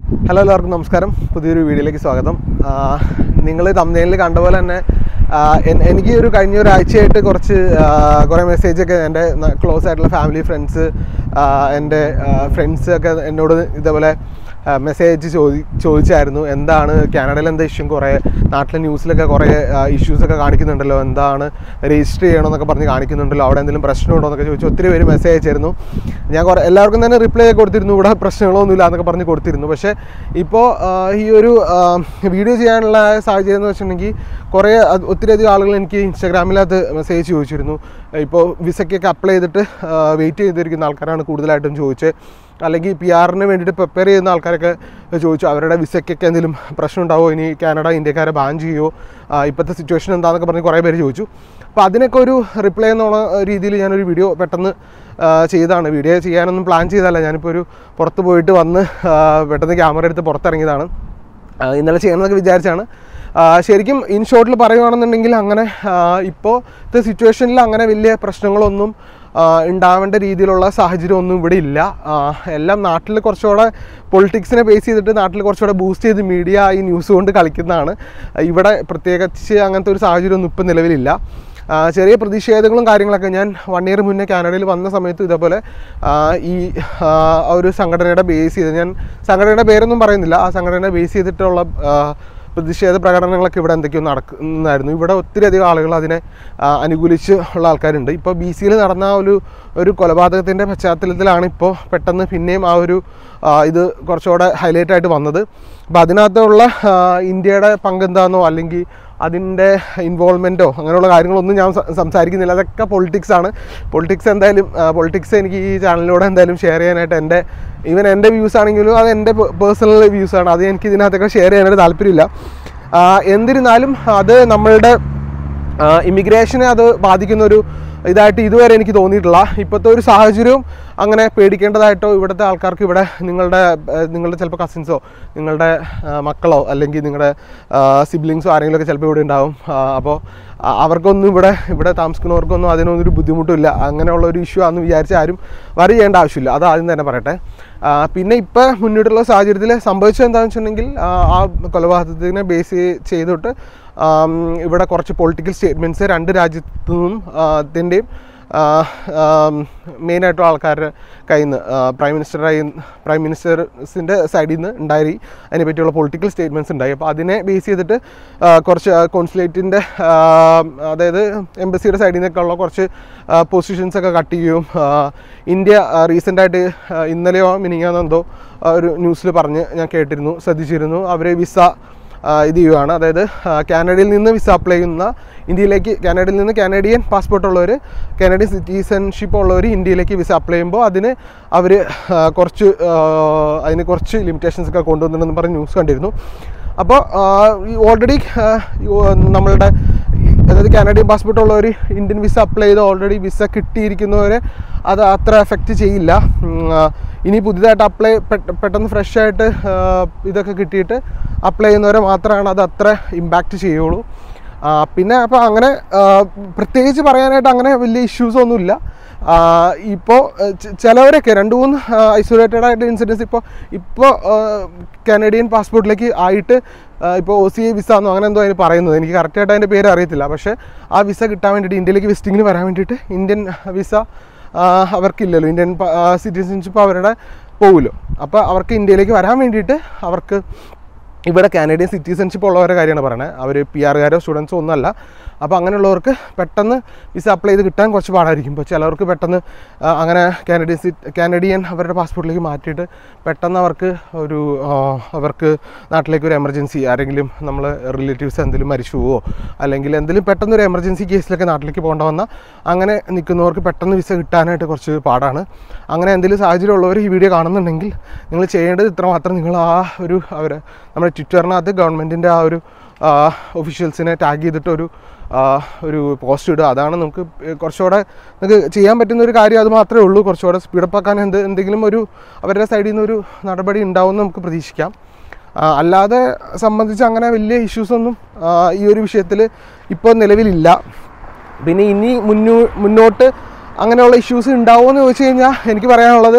hello എല്ലാവർക്കും നമസ്കാരം പുതിയൊരു വീഡിയോയിലേക്ക് സ്വാഗതം നിങ്ങൾ തമ്മിലിൽ കണ്ട പോലെ തന്നെ ആ, എൻ- എനിക്ക് ഒരു കഴിഞ്ഞ ഒരാഴ്ചയായിട്ട് കുറച്ച് ആ, കുറേ മെസ്സേജൊക്കെ എൻ്റെ ക്ലോസ് ആയിട്ടുള്ള ഫാമിലി ഫ്രണ്ട്സ് എൻ്റെ ഫ്രണ്ട്സ് ഒക്കെ എന്നോട് ഇതേപോലെ മെസ്സേജ് അയച്ച് ചോദി ചോദിച്ചായിരുന്നു എന്താണ് കാനഡയിൽ എന്താ ഇഷ്യൂ കുറേ നാട്ടിലെ ന്യൂസിലൊക്കെ കുറേ ഇഷ്യൂസൊക്കെ കാണിക്കുന്നുണ്ടല്ലോ എന്താണ് രജിസ്റ്റർ ചെയ്യണമെന്നൊക്കെ പറഞ്ഞ് കാണിക്കുന്നുണ്ടല്ലോ അവിടെ എന്തെങ്കിലും പ്രശ്നമുണ്ടോ എന്നൊക്കെ ചോദിച്ചു ഒത്തിരി പേര് മെസ്സേജ് അയച്ചായിരുന്നു ഞാൻ കുറേ എല്ലാവർക്കും തന്നെ റിപ്ലൈ കൊടുത്തിരുന്നു ഇവിടെ പ്രശ്നങ്ങളൊന്നുമില്ല എന്നൊക്കെ പറഞ്ഞ് കൊടുത്തിരുന്നു പക്ഷേ ഇപ്പോൾ ഈ ഒരു ആ, വീഡിയോ ചെയ്യാനുള്ള സാഹചര്യം എന്ന് വെച്ചിട്ടുണ്ടെങ്കിൽ കുറേ അത് ഒത്തിരി അധികം ആളുകൾ എനിക്ക് ഇൻസ്റ്റാഗ്രാമിലകത്ത് മെസ്സേജ് ചോദിച്ചിരുന്നു ഇപ്പോൾ വിസയ്ക്കൊക്കെ അപ്ലൈ ചെയ്തിട്ട് വെയിറ്റ് ചെയ്തിരിക്കുന്ന ആൾക്കാരാണ് കൂടുതലായിട്ടും ചോദിച്ചത് അല്ലെങ്കിൽ പി ആറിന് വേണ്ടിയിട്ട് പ്രിപ്പയർ ചെയ്യുന്ന ആൾക്കാരൊക്കെ ചോദിച്ചു അവരുടെ വിസയ്ക്കൊക്കെ എന്തെങ്കിലും പ്രശ്നം ഉണ്ടാവുമോ ഇനി കാനഡ ഇന്ത്യക്കാരെ ബാൻ ചെയ്യുമോ ഇപ്പോഴത്തെ സിറ്റുവേഷൻ എന്താണെന്നൊക്കെ പറഞ്ഞ് കുറേ പേര് ചോദിച്ചു അപ്പോൾ അതിനൊക്കെ ഒരു റിപ്ലൈ എന്നുള്ള രീതിയിൽ ഞാനൊരു വീഡിയോ പെട്ടെന്ന് ആ, ചെയ്തതാണ് വീഡിയോ ചെയ്യാനൊന്നും പ്ലാൻ ചെയ്തതല്ല ഞാനിപ്പോൾ ഒരു പുറത്ത് പോയിട്ട് വന്ന് ആ, പെട്ടെന്ന് ക്യാമറ എടുത്ത് പുറത്തിറങ്ങിയതാണ് ആ, ഇന്നലെ ചെയ്യണമെന്നൊക്കെ വിചാരിച്ചാണ് ആ, ശരിക്കും ഇൻ ഷോർട്ടിൽ പറയുകയാണെന്നുണ്ടെങ്കിൽ അങ്ങനെ ഇപ്പോഴത്തെ സിറ്റുവേഷനിൽ അങ്ങനെ വലിയ പ്രശ്നങ്ങളൊന്നും ആ, ഉണ്ടാവേണ്ട രീതിയിലുള്ള സാഹചര്യം ഒന്നും ഇവിടെ ഇല്ല ആ, എല്ലാം നാട്ടിൽ കുറച്ചുകൂടെ പൊളിറ്റിക്സിനെ ബേസ് ചെയ്തിട്ട് നാട്ടിൽ കുറച്ചുകൂടെ ബൂസ്റ്റ് ചെയ്ത് മീഡിയ ഈ ന്യൂസ് കൊണ്ട് കളിക്കുന്നതാണ് ഇവിടെ പ്രത്യേകിച്ച് അങ്ങനത്തെ ഒരു സാഹചര്യം ഒന്നും ഇപ്പം നിലവിലില്ല ആ, ചെറിയ പ്രതിഷേധങ്ങളും കാര്യങ്ങളൊക്കെ ഞാൻ വൺ ഇയർ മുന്നേ കാനഡയിൽ വന്ന സമയത്ത് ഇതേപോലെ ആ, ഈ ആ, ഒരു സംഘടനയുടെ ബേസ് ചെയ്ത് ഞാൻ സംഘടനയുടെ പേരൊന്നും പറയുന്നില്ല ആ സംഘടനയെ ബേസ് ചെയ്തിട്ടുള്ള ആ, പ്രതിഷേധ പ്രകടനങ്ങളൊക്കെ ഇവിടെ എന്തൊക്കെയോ നടക്കുന്നായിരുന്നു ഇവിടെ ഒത്തിരി അധികം ആളുകൾ അതിനെ ആ, അനുകൂലിച്ച് ഉള്ള ആൾക്കാരുണ്ട് ഇപ്പോൾ ബി സിയിൽ നടന്ന ആ ഒരു ഒരു കൊലപാതകത്തിൻ്റെ പശ്ചാത്തലത്തിലാണ് ഇപ്പോൾ പെട്ടെന്ന് പിന്നെയും ആ ഒരു ആ, ഇത് കുറച്ചുകൂടെ ഹൈലൈറ്റ് ആയിട്ട് വന്നത് അപ്പോൾ അതിനകത്തുള്ള ആ, ഇന്ത്യയുടെ പങ്കെന്താണെന്നോ അല്ലെങ്കിൽ അതിൻ്റെ ഇൻവോൾവ്മെൻറ്റോ അങ്ങനെയുള്ള കാര്യങ്ങളൊന്നും ഞാൻ സ- സംസാരിക്കുന്നില്ല അതൊക്കെ പൊളിറ്റിക്സ് ആണ് പൊളിറ്റിക്സ് എന്തായാലും പൊളിറ്റിക്സ് എനിക്ക് ഈ ചാനലിലൂടെ എന്തായാലും ഷെയർ ചെയ്യാനായിട്ട് എൻ്റെ ഈവൻ എൻ്റെ വ്യൂസ് ആണെങ്കിലും അത് എൻ്റെ പേഴ്സണൽ വ്യൂസ് ആണ് അത് എനിക്ക് ഇതിനകത്തൊക്കെ ഷെയർ ചെയ്യാനായിട്ട് താല്പര്യമില്ല ആ, എന്നിരുന്നാലും അത് നമ്മളുടെ ഇമിഗ്രേഷനെ അത് ബാധിക്കുന്ന ഒരു ഇതായിട്ട് ഇതുവരെ എനിക്ക് തോന്നിയിട്ടില്ല ഇപ്പോഴത്തെ ഒരു സാഹചര്യവും അങ്ങനെ പേടിക്കേണ്ടതായിട്ടോ ഇവിടുത്തെ ആൾക്കാർക്ക് ഇവിടെ നിങ്ങളുടെ ആ, നിങ്ങളുടെ ചിലപ്പോൾ കസിൻസോ നിങ്ങളുടെ ആ, മക്കളോ അല്ലെങ്കിൽ നിങ്ങളുടെ സിബ്ലിങ്സോ ആരെങ്കിലുമൊക്കെ ചിലപ്പോൾ ഇവിടെ ഉണ്ടാവും അപ്പോൾ അവർക്കൊന്നും ഇവിടെ ഇവിടെ താമസിക്കുന്നവർക്കൊന്നും അതിനൊന്നും ഒരു ബുദ്ധിമുട്ടില്ല അങ്ങനെയുള്ള ഒരു ഇഷ്യൂ ആണെന്ന് വിചാരിച്ച് ആരും വറി ചെയ്യേണ്ട ആവശ്യമില്ല അത് ആദ്യം തന്നെ പറയട്ടെ ആ, പിന്നെ ഇപ്പോൾ മുന്നോട്ടുള്ള സാഹചര്യത്തിൽ സംഭവിച്ചത് എന്താണെന്ന് വെച്ചിട്ടുണ്ടെങ്കിൽ ആ, ആ കൊലപാതകത്തിനെ ബേസ് ചെയ്തിട്ട് ആം, ഇവിടെ കുറച്ച് പൊളിറ്റിക്കൽ സ്റ്റേറ്റ്മെൻറ്റ്സ് രണ്ട് രാജ്യത്തു നിന്നും അതിൻ്റെയും മെയിനായിട്ടുള്ള ആൾക്കാരുടെ കയ്യിൽ നിന്ന് പ്രൈം മിനിസ്റ്ററായി പ്രൈം മിനിസ്റ്റേഴ്സിൻ്റെ സൈഡിൽ നിന്ന് ഉണ്ടായി അതിനെ പറ്റിയുള്ള പൊളിറ്റിക്കൽ സ്റ്റേറ്റ്മെൻറ്റ്സ് ഉണ്ടായി അപ്പോൾ അതിനെ ബേസ് ചെയ്തിട്ട് ആ, കുറച്ച് കോൺസുലേറ്റിൻ്റെ അതായത് എംബസിയുടെ സൈഡിൽ നിന്നൊക്കെ ഉള്ള കുറച്ച് പൊസിഷൻസ് ഒക്കെ കട്ട് ചെയ്യുകയും ആ, ഇന്ത്യ റീസെൻ്റായിട്ട് ഇന്നലെയോ മിനിങ്ങാന്നോ എന്തോ ആ, ഒരു ന്യൂസിൽ പറഞ്ഞ് ഞാൻ കേട്ടിരുന്നു ശ്രദ്ധിച്ചിരുന്നു അവർ വിസ ആ, ഇത് ചെയ്യുകയാണ് അതായത് ആ, കാനഡയിൽ നിന്ന് വിസ അപ്ലൈ ചെയ്യുന്ന ഇന്ത്യയിലേക്ക് കാനഡയിൽ നിന്ന് കാനഡിയൻ പാസ്പോർട്ട് ഉള്ളവർ കാനഡിയൻ സിറ്റിസൺഷിപ്പ് ഉള്ളവർ ഇന്ത്യയിലേക്ക് വിസ അപ്ലൈ ചെയ്യുമ്പോൾ അതിന് അവർ കുറച്ച് ആ, അതിന് കുറച്ച് ലിമിറ്റേഷൻസ് ഒക്കെ കൊണ്ടുവന്നിട്ടുണ്ടെന്ന് പറഞ്ഞ് ന്യൂസ് കണ്ടിരുന്നു അപ്പോൾ ഓൾറെഡി നമ്മളുടെ അതായത് കാനഡിയൻ പാസ്പോർട്ട് ഉള്ളവർ ഇന്ത്യൻ വിസ അപ്ലൈ ചെയ്ത് ഓൾറെഡി വിസ കിട്ടിയിരിക്കുന്നവരെ അത് അത്ര എഫക്റ്റ് ചെയ്യില്ല ഉം, ആ, ഇനി പുതിയതായിട്ട് അപ്ലൈ പെട്ടെന്ന് ഫ്രഷ് ആയിട്ട് ആ, ഇതൊക്കെ കിട്ടിയിട്ട് അപ്ലൈ ചെയ്യുന്നവരെ മാത്രമാണ് അത് അത്ര ഇമ്പാക്റ്റ് ചെയ്യുള്ളൂ ആ, പിന്നെ അപ്പോൾ അങ്ങനെ ആ, പ്രത്യേകിച്ച് പറയാനായിട്ട് അങ്ങനെ വലിയ ഇഷ്യൂസ് ഒന്നുമില്ല ഇപ്പോൾ ചിലവരൊക്കെ രണ്ട് മൂന്ന് ഐസൊലേറ്റഡ് ആയിട്ട് ഇൻസിഡൻസ് ഇപ്പോൾ ഇപ്പോൾ കാനഡിയൻ പാസ്പോർട്ടിലേക്ക് ആയിട്ട് ഇപ്പോൾ ഒ സി ഐ വിസ എന്നോ അങ്ങനെ എന്തോ അതിന് പറയുന്നത് എനിക്ക് കറക്റ്റായിട്ട് അതിൻ്റെ പേര് അറിയത്തില്ല പക്ഷേ ആ വിസ കിട്ടാൻ വേണ്ടിയിട്ട് ഇന്ത്യയിലേക്ക് വിസിറ്റിങ്ങിന് വരാൻ വേണ്ടിയിട്ട് ഇന്ത്യൻ വിസ അവർക്കില്ലല്ലോ ഇന്ത്യൻ സിറ്റിസൺഷിപ്പ് അവരുടെ പോകുമല്ലോ അപ്പോൾ അവർക്ക് ഇന്ത്യയിലേക്ക് വരാൻ വേണ്ടിയിട്ട് അവർക്ക് ഇവിടെ കാനഡിയൻ സിറ്റിസൺഷിപ്പ് ഉള്ളവരുടെ കാര്യമാണ് പറയുന്നത് അവർ പി ആറുകാരോ സ്റ്റുഡൻസോ ഒന്നുമല്ല അപ്പോൾ അങ്ങനെയുള്ളവർക്ക് പെട്ടെന്ന് വിസ അപ്ലൈ ചെയ്ത് കിട്ടാൻ കുറച്ച് പാടായിരിക്കും ഇപ്പോൾ ചിലവർക്ക് പെട്ടെന്ന് ആ, അങ്ങനെ കാനഡിയൻ സി കാനഡിയൻ അവരുടെ പാസ്പോർട്ടിലേക്ക് മാറ്റിയിട്ട് പെട്ടെന്ന് അവർക്ക് ഒരു ആ, അവർക്ക് നാട്ടിലേക്ക് ഒരു എമർജൻസി ആരെങ്കിലും നമ്മൾ റിലേറ്റീവ്സ് എന്തെങ്കിലും മരിച്ചു പോവോ അല്ലെങ്കിൽ എന്തെങ്കിലും പെട്ടെന്ന് ഒരു എമർജൻസി കേസിലൊക്കെ നാട്ടിലേക്ക് പോകേണ്ട വന്നാൽ അങ്ങനെ നിൽക്കുന്നവർക്ക് പെട്ടെന്ന് വിസ കിട്ടാനായിട്ട് കുറച്ച് പാടാണ് അങ്ങനെ എന്തെങ്കിലും സാഹചര്യം ഉള്ളവർ ഈ വീഡിയോ കാണുന്നുണ്ടെങ്കിൽ നിങ്ങൾ ചെയ്യേണ്ടത് ഇത്ര മാത്രം നിങ്ങൾ ആ ഒരു അവർ നമ്മുടെ ട്വിറ്ററിനകത്ത് ഗവൺമെൻറ്റിൻ്റെ ആ ഒരു ഒഫീഷ്യൽസിനെ ടാഗ് ചെയ്തിട്ട് ഒരു ആ, ഒരു പോസ്റ്റ് ഇടുക അതാണ് നമുക്ക് കുറച്ചുകൂടെ നമുക്ക് ചെയ്യാൻ പറ്റുന്ന ഒരു കാര്യം അത് മാത്രമേ ഉള്ളൂ കുറച്ചുകൂടെ സ്പീഡപ്പ് ആക്കാൻ എന്ത് എന്തെങ്കിലും ഒരു അവരുടെ സൈഡിൽ നിന്ന് ഒരു നടപടി ഉണ്ടാവുമെന്ന് നമുക്ക് പ്രതീക്ഷിക്കാം ആ, അല്ലാതെ സംബന്ധിച്ച് അങ്ങനെ വലിയ ഇഷ്യൂസൊന്നും ആ, ഈ ഒരു വിഷയത്തിൽ ഇപ്പോൾ നിലവിലില്ല പിന്നെ ഇനി മുന്നോ മുന്നോട്ട് അങ്ങനെയുള്ള ഇഷ്യൂസ് ഉണ്ടാവുമെന്ന് ചോദിച്ചു കഴിഞ്ഞാൽ എനിക്ക് പറയാനുള്ളത്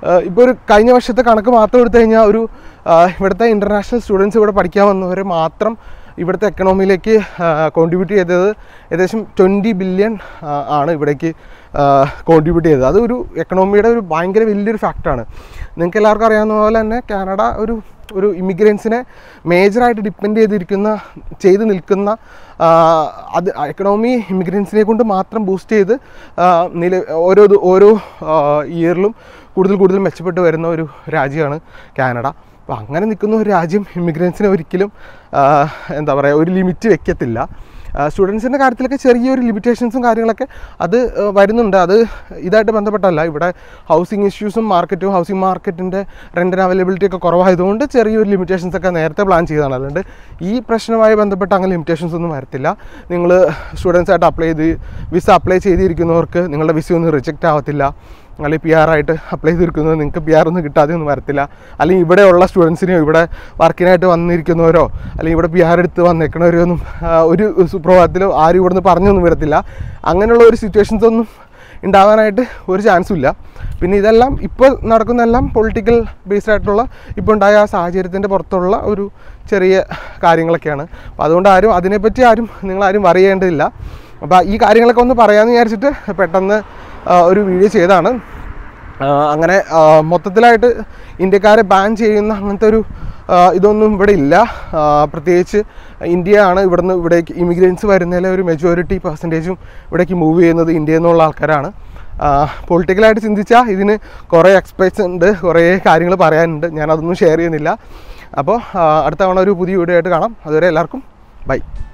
ഇപ്പോൾ ഒരു കഴിഞ്ഞ വർഷത്തെ കണക്ക് മാത്രം എടുത്തു കഴിഞ്ഞാൽ ഒരു ആ, ഇവിടുത്തെ ഇൻ്റർനാഷണൽ സ്റ്റുഡൻസ് ഇവിടെ പഠിക്കാൻ വന്നവർ മാത്രം ഇവിടുത്തെ എക്കണോമിയിലേക്ക് കോൺട്രിബ്യൂട്ട് ചെയ്തത് ഏകദേശം ട്വൻറ്റി ബില്യൺ ആണ് ഇവിടേക്ക് കോൺട്രിബ്യൂട്ട് ചെയ്തത് അതൊരു എക്കണോമിയുടെ ഒരു ഭയങ്കര വലിയൊരു ഫാക്ടറാണ് നിങ്ങൾക്ക് എല്ലാവർക്കും അറിയാവുന്ന പോലെ തന്നെ കാനഡ ഒരു ഒരു ഇമിഗ്രൻസിനെ മേജറായിട്ട് ഡിപ്പെൻഡ് ചെയ്തിരിക്കുന്ന ചെയ്ത് നിൽക്കുന്ന ആ, അത് എക്കണോമി ഇമിഗ്രൻസിനെ കൊണ്ട് മാത്രം ബൂസ്റ്റ് ചെയ്ത് ആ, നില ഓരോ ദി- ഓരോ ഇയറിലും കൂടുതൽ കൂടുതൽ മെച്ചപ്പെട്ട് വരുന്ന ഒരു രാജ്യമാണ് കാനഡ അപ്പോൾ അങ്ങനെ നിൽക്കുന്ന ഒരു രാജ്യം ഇമിഗ്രൻസിനെ ഒരിക്കലും ആ, എന്താ പറയുക ഒരു ലിമിറ്റ് വെക്കത്തില്ല സ്റ്റുഡൻസിൻ്റെ കാര്യത്തിലൊക്കെ ചെറിയൊരു ലിമിറ്റേഷൻസും കാര്യങ്ങളൊക്കെ അത് ആ, വരുന്നുണ്ട് അത് ഇതായിട്ട് ബന്ധപ്പെട്ടല്ല ഇവിടെ ഹൗസിംഗ് ഇഷ്യൂസും മാർക്കറ്റും ഹൗസിംഗ് മാർക്കറ്റിൻ്റെ റെൻറ്റിന് അവൈലബിലിറ്റി ഒക്കെ കുറവായതുകൊണ്ട് ചെറിയൊരു ലിമിറ്റേഷൻസ് ഒക്കെ നേരത്തെ പ്ലാൻ ചെയ്തതാണ് അതുകൊണ്ട് ഈ പ്രശ്നവുമായി ബന്ധപ്പെട്ട് അങ്ങനെ ലിമിറ്റേഷൻസ് ഒന്നും വരത്തില്ല നിങ്ങൾ സ്റ്റുഡൻസ് ആയിട്ട് അപ്ലൈ ചെയ്ത് വിസ അപ്ലൈ ചെയ്തിരിക്കുന്നവർക്ക് നിങ്ങളുടെ വിസ ഒന്നും റിജക്റ്റ് ആവത്തില്ല അല്ലെങ്കിൽ പി ആർ ആയിട്ട് അപ്ലൈ ചെയ്തിരിക്കുന്നത് നിങ്ങൾക്ക് പി ആർ ഒന്നും കിട്ടാതെ ഒന്നും വരത്തില്ല അല്ലെങ്കിൽ ഇവിടെയുള്ള സ്റ്റുഡൻസിനെയോ ഇവിടെ വർക്കിനായിട്ട് വന്നിരിക്കുന്നവരോ അല്ലെങ്കിൽ ഇവിടെ പി ആർ എടുത്ത് വന്നേക്കണവരോ ഒന്നും ആ, ഒരു സുപ്രഭാതത്തിലോ ആരും ഇവിടുന്ന് പറഞ്ഞൊന്നും വരത്തില്ല അങ്ങനെയുള്ള ഒരു സിറ്റുവേഷൻസ് ഒന്നും ഉണ്ടാവാനായിട്ട് ഒരു ചാൻസും ഇല്ല പിന്നെ ഇതെല്ലാം ഇപ്പോൾ നടക്കുന്നതെല്ലാം പൊളിറ്റിക്കൽ ബേസ്ഡ് ആയിട്ടുള്ള ഇപ്പോൾ ഉണ്ടായ ആ സാഹചര്യത്തിൻ്റെ പുറത്തുള്ള ഒരു ചെറിയ കാര്യങ്ങളൊക്കെയാണ് അപ്പോൾ അതുകൊണ്ട് ആരും അതിനെപ്പറ്റി ആരും നിങ്ങളാരും അറിയേണ്ടതില്ല അപ്പോൾ ഈ കാര്യങ്ങളൊക്കെ ഒന്ന് പറയാമെന്ന് വിചാരിച്ചിട്ട് പെട്ടെന്ന് ആ, ഒരു വീഡിയോ ചെയ്തതാണ് ആ, അങ്ങനെ ആ, മൊത്തത്തിലായിട്ട് ഇന്ത്യക്കാരെ ബാൻ ചെയ്യുന്ന അങ്ങനത്തെ ഒരു ആ, ഇതൊന്നും ഇവിടെ ഇല്ല ആ, പ്രത്യേകിച്ച് ഇന്ത്യയാണ് ഇവിടുന്ന് ഇവിടേക്ക് ഇമിഗ്രൻസ് വരുന്നതിലെ ഒരു മെജോറിറ്റി പെർസെൻറ്റേജും ഇവിടേക്ക് മൂവ് ചെയ്യുന്നത് ഇന്ത്യയിൽ നിന്നുള്ള ആൾക്കാരാണ് പൊളിറ്റിക്കലായിട്ട് ചിന്തിച്ചാൽ ഇതിന് കുറേ എക്സ്പെക്ട്സ് ഉണ്ട് കുറേ കാര്യങ്ങൾ പറയാനുണ്ട് ഞാനതൊന്നും ഷെയർ ചെയ്യുന്നില്ല അപ്പോൾ അടുത്ത തവണ ഒരു പുതിയ വീഡിയോ ആയിട്ട് കാണാം അതുവരെ എല്ലാവർക്കും ബൈ